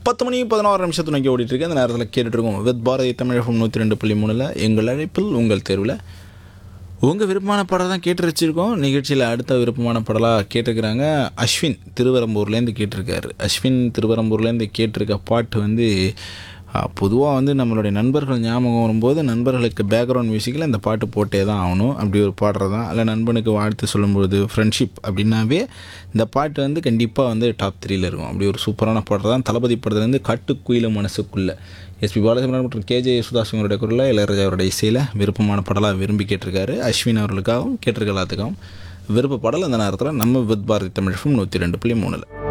பத்து மணி பதினோரு நிமிஷத்து நோக்கி ஓடிட்டு இருக்கு அந்த நேரத்தில் கேட்டுட்டு இருக்கோம் வித் பாரதி தமிழகம் நூற்றி ரெண்டு புள்ளி மூணில் எங்கள் அழைப்பில் உங்கள் தேர்வில் உங்கள் விருப்பமான பாடல் தான் கேட்டு வச்சுருக்கோம் நிகழ்ச்சியில் அடுத்த விருப்பமான பாடலாக கேட்டிருக்கிறாங்க அஸ்வின் திருவரம்பூர்லேருந்து கேட்டிருக்காரு அஸ்வின் திருவரம்பூர்லேருந்து கேட்டிருக்க பாட்டு வந்து பொதுவாக வந்து நம்மளுடைய நண்பர்கள் ஞாபகம் வரும்போது நண்பர்களுக்கு பேக்ரவுண்ட் மியூசிக்கில் இந்த பாட்டு போட்டே தான் ஆகணும் அப்படி ஒரு பாடுறது தான் இல்லை நண்பனுக்கு வாழ்த்து சொல்லும்போது ஃப்ரெண்ட்ஷிப் அப்படின்னாவே இந்த பாட்டு வந்து கண்டிப்பாக வந்து டாப் த்ரீல இருக்கும் அப்படி ஒரு சூப்பரான பாட்டு தான் தளபதி படத்துலேருந்து காட்டுக்குயில மனசுக்குள்ளே எஸ்பி பாலசுப்ரமணியம் மற்றும் கேஜே யேசுதாஸ் அவருடைய குரலில் இளையராஜா அவருடைய இசையில் விருப்பமான பாடலாக விரும்பி கேட்டிருக்காரு அஸ்வின் அவர்களுக்காகவும் கேட்டிருக்க எல்லாத்துக்காகவும் விருப்ப பாடல் அந்த நேரத்தில் நம்ம வித் பாரதி தமிழ் நூற்றி ரெண்டு புள்ளி மூணில்